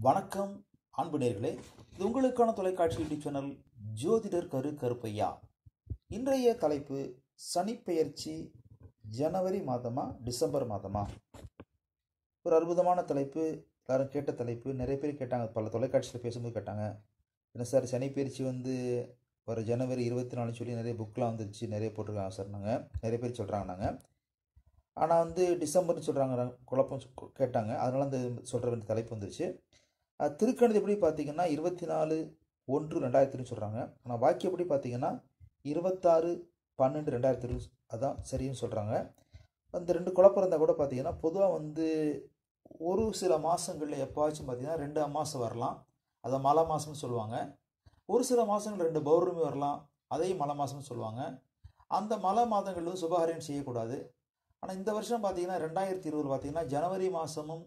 வணக்கம் அன்பு நேர்களே இது உங்களுக்கான தொலைக்காட்சி யூடியூப் சேனல் ஜோதிடர் கரு கருப்பையா இன்றைய தலைப்பு சனிப்பெயர்ச்சி ஜனவரி மாதமா டிசம்பர் மாதமா ஒரு அற்புதமான தலைப்பு எல்லாரும் கேட்ட தலைப்பு நிறைய பேர் கேட்டாங்க பல தொலைக்காட்சியில் பேசும்போது கேட்டாங்க என்ன சார் சனிப்பெயர்ச்சி வந்து ஒரு ஜனவரி இருபத்தி நாலு சொல்லி நிறைய புக்கெலாம் வந்துருச்சு நிறைய போட்டிருக்காங்க சார் நாங்கள் நிறைய பேர் சொல்கிறாங்க நாங்கள் ஆனால் வந்து டிசம்பர்னு சொல்கிறாங்க குழப்பம் சொ- கேட்டாங்க அதனால அந்த சொல்கிற வேண்டிய தலைப்பு வந்துருச்சு அஹ் திருக்கணிதம் எப்படி பார்த்தீங்கன்னா இருபத்தி நாலு ஒன்று ரெண்டாயிரத்துன்னு சொல்கிறாங்க ஆனால் வாக்கியப்படி பார்த்தீங்கன்னா இருபத்தாறு பன்னெண்டு ரெண்டாயிரத்தி இருபது அதான் சரின்னு சொல்கிறாங்க அந்த ரெண்டு குழப்பம் இருந்தால் கூட பார்த்தீங்கன்னா பொதுவாக வந்து ஒரு சில மாதங்களில் எப்போவாச்சும் பார்த்தீங்கன்னா ரெண்டு அமாசை வரலாம் அதை மலை மாதம்னு சொல்லுவாங்க ஒரு சில மாதங்கள் ரெண்டு பௌர்ணமி வரலாம் அதையும் மலை மாதம்னு சொல்லுவாங்க அந்த மலை மாதங்கள் வந்து சுபகாரியம் செய்யக்கூடாது ஆனால் இந்த வருஷம் பார்த்தீங்கன்னா ரெண்டாயிரத்தி இருபது பார்த்தீங்கன்னா ஜனவரி மாதமும்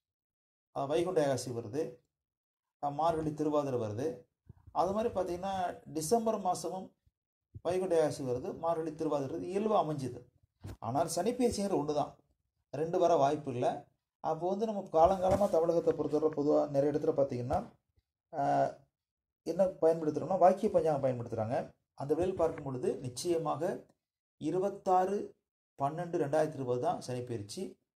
அஹ், வைகுண்ட ஏகாசி வருது அஹ், மார்கழி திருவாதிரை வருது அது மாதிரி பார்த்தீங்கன்னா டிசம்பர் மாதமும் வைகுண்ட ஏகாசி வருது மார்கழி திருவாதிரை வருது இயல்பாக அமைஞ்சுது ஆனால் சனிப்பயிற்சிங்கிற ஒன்று தான் ரெண்டு வர வாய்ப்பு இல்லை அப்போ வந்து நம்ம காலங்காலமாக தமிழகத்தை பொறுத்தவரை பொதுவாக நிறைய இடத்துல பார்த்தீங்கன்னா ஆஹ், என்ன பயன்படுத்துகிறோம்னா வாக்கிய பஞ்சாங்கம் பயன்படுத்துகிறாங்க அந்த வேல் பார்க்கும் பொழுது நிச்சயமாக இருபத்தாறு பன்னெண்டு ரெண்டாயிரத்தி இருபது தான் சனிப்பயிற்சி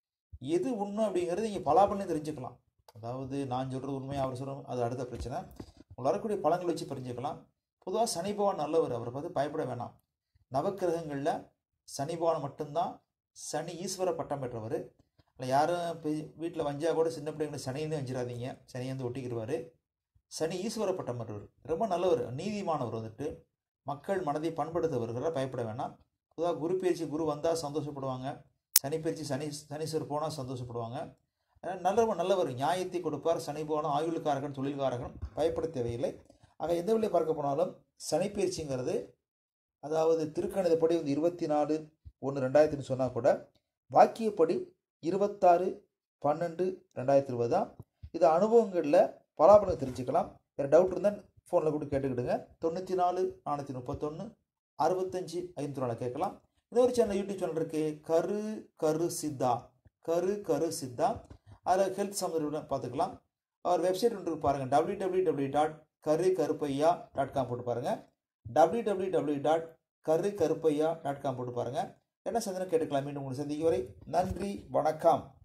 எது உண்மை அப்படிங்கிறது நீங்கள் பலாபலனே தெரிஞ்சுக்கலாம் அதாவது நான் சொல்கிறது உண்மை அவர் சொல்கிறது அது அடுத்த பிரச்சனை உங்களுக்கு வரக்கூடிய பழங்கள் வச்சு தெரிஞ்சுக்கலாம் பொதுவாக சனி பகவான் நல்லவர் அவரை பார்த்து பயப்பட வேணாம் நவக்கிரகங்களில் சனி பகவான் மட்டும்தான் சனி ஈஸ்வர பட்டம் பெற்றவர் இல்லை யாரும் வீட்டில் வஞ்சா கூட சின்ன பிள்ளைங்களை சனின்னு வஞ்சிடாதீங்க சனி வந்து ஒட்டிக்கிடுவார் சனி ஈஸ்வர பட்டம் பெற்றவர் ரொம்ப நல்லவர் நீதிமானவர் வந்துட்டு மக்கள் மனதை பண்படுத்த வருகிறார் பயப்பட வேணாம் பொதுவாக குரு பயிற்சி குரு வந்தால் சந்தோஷப்படுவாங்க சனி பயிற்சி சனி சனீஸ்வர் போனால் சந்தோஷப்படுவாங்க அதனால் நல்லவர் நல்லவர் நியாயத்தை கொடுப்பார் சனி போனால் ஆயுளுக்காரகன் தொழில்காரகன் பயப்பட தேவையில்லை ஆக எந்த வழியை பார்க்க போனாலும் சனி பயிற்சிங்கிறது அதாவது திருக்கணிதப்படி வந்து இருபத்தி நாலு ஒன்று ரெண்டாயிரத்துன்னு சொன்னால் கூட வாக்கியப்படி இருபத்தாறு பன்னெண்டு ரெண்டாயிரத்தி இருபது தான் இது அனுபவங்களில் பலாபலம் தெரிஞ்சுக்கலாம் வேறு டவுட் இருந்தால் ஃபோனில் கூட கேட்டுக்கிடுங்க தொண்ணூற்றி நாலு நானூற்றி முப்பத்தொன்று அறுபத்தஞ்சு ஐநூற்றி நாலு கேட்கலாம் இன்னொரு சேனல் யூடியூப் சேனல் இருக்கு கரு கரு சித்தா கரு கரு சித்தா அதில் ஹெல்த் சம்மந்தம் பார்த்துக்கலாம் அவர் வெப்சைட் ஒன்று இருக்கு பாருங்கள் டபிள்யூ டபிள்யூ டபிள்யூ டாட் கரு கருப்பையா டாட் காம் போட்டு பாருங்கள் டபிள்யூ டபிள்யூ டபிள்யூ டாட் கரு கருப்பையா டாட் காம் போட்டு பாருங்கள் என்ன சந்தனம் கேட்டுக்கலாம் மீண்டும் உங்களை சந்திக்கும் வரை நன்றி வணக்கம்